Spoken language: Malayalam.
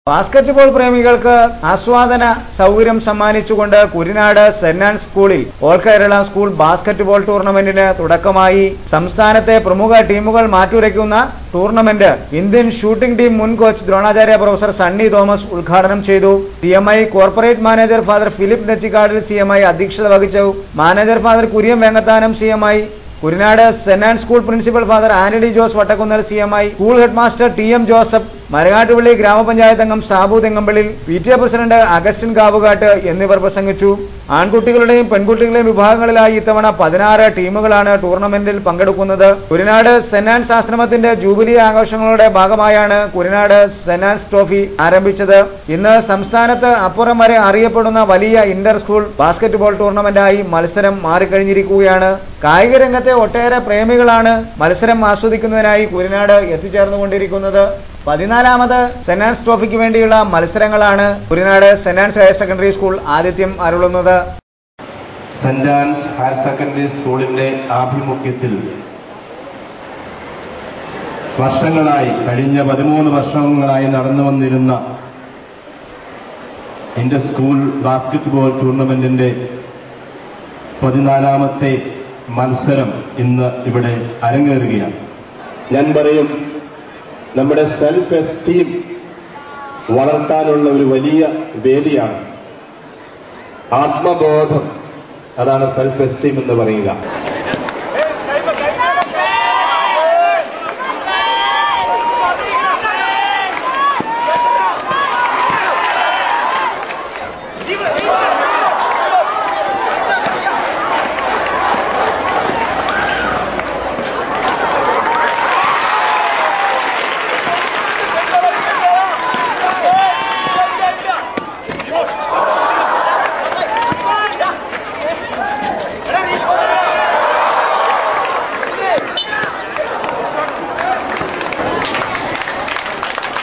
ബാസ്കറ്റ്ബോൾ പ്രേമികൾക്ക് ആസ്വാദന സൗകര്യം സമ്മാനിച്ചുകൊണ്ട് കുരിനാട് സെന്റ് ആൻഡ് സ്കൂളിൽ ഓൾ കേരള സ്കൂൾ ബാസ്കറ്റ്ബോൾ ടൂർണമെന്റിന് തുടക്കമായി സംസ്ഥാനത്തെ പ്രമുഖ ടീമുകൾ മാറ്റുരയ്ക്കുന്ന ടൂർണമെന്റ് ഇന്ത്യൻ ഷൂട്ടിംഗ് ടീം മുൻ കോച്ച് ദ്രോണാചാര്യ പ്രൊഫസർ സണ്ണി തോമസ് ഉദ്ഘാടനം ചെയ്തു C M I corporate manager father Philip നെച്ചിക്കാടിൽ സി എം ഐ അധ്യക്ഷത വഹിച്ചു manager father Kurian Vengathanam C M I Kurinad saint Ann's school principal father Antony Jose Vattakunnel C M I school head master T M Joseph Marangattupally ഗ്രാമപഞ്ചായത്ത് അംഗം Sabu Thengampallil P T A president Augustine Kavukattu എന്നിവർ പ്രസംഗിച്ചു ആൺകുട്ടികളുടെയും പെൺകുട്ടികളുടെയും വിഭാഗങ്ങളിലായി ഇത്തവണ പതിനാറ് ടീമുകളാണ് ടൂർണമെന്റിൽ പങ്കെടുക്കുന്നത് കുരിനാട് സെന്റ് ആൻസ് ആശ്രമത്തിന്റെ ജൂബിലി ആഘോഷങ്ങളുടെ ഭാഗമായാണ് കുരിനാട് സെന്റ് ആൻസ് ട്രോഫി ആരംഭിച്ചത് ഇന്ന് സംസ്ഥാനത്ത് അപ്പുറം വരെ അറിയപ്പെടുന്ന വലിയ ഇന്റർ സ്കൂൾ ബാസ്കറ്റ്ബോൾ ടൂർണമെന്റായി മത്സരം മാറിക്കഴിഞ്ഞിരിക്കുകയാണ് കായിക രംഗത്തെ ഒട്ടേറെ പ്രേമികളാണ് മത്സരം ആസ്വദിക്കുന്നതിനായി കുരിനാട് എത്തിച്ചേർന്നുകൊണ്ടിരിക്കുന്നത് പതിനാലാമത് സെന്റ് ആൻസ് ട്രോഫിക്ക് വേണ്ടിയുള്ള മത്സരങ്ങളാണ് Kurinad saint Ann's higher secondary school ആതിഥ്യം അരുളുന്നത് സെന്റ് ആൻസ് ഹയർ സെക്കൻഡറി സ്കൂളിന്റെ ആഭിമുഖ്യത്തിൽ വർഷങ്ങളായി കഴിഞ്ഞ പതിമൂന്ന് വർഷങ്ങളായി നടന്നു വന്നിരുന്ന എൻ്റെ സ്കൂൾ ബാസ്കറ്റ്ബോൾ ടൂർണമെന്റിന്റെ പതിനാലാമത്തെ മത്സരം ഇന്ന് ഇവിടെ അരങ്ങേറുകയാണ് ഞാൻ പറയും നമ്മുടെ സെൽഫ് എസ്റ്റീം വളർത്താനുള്ള ഒരു വലിയ വേദിയാണ് ആത്മബോധം അതാണ് സെൽഫ് എസ്റ്റീം എന്ന് പറയുക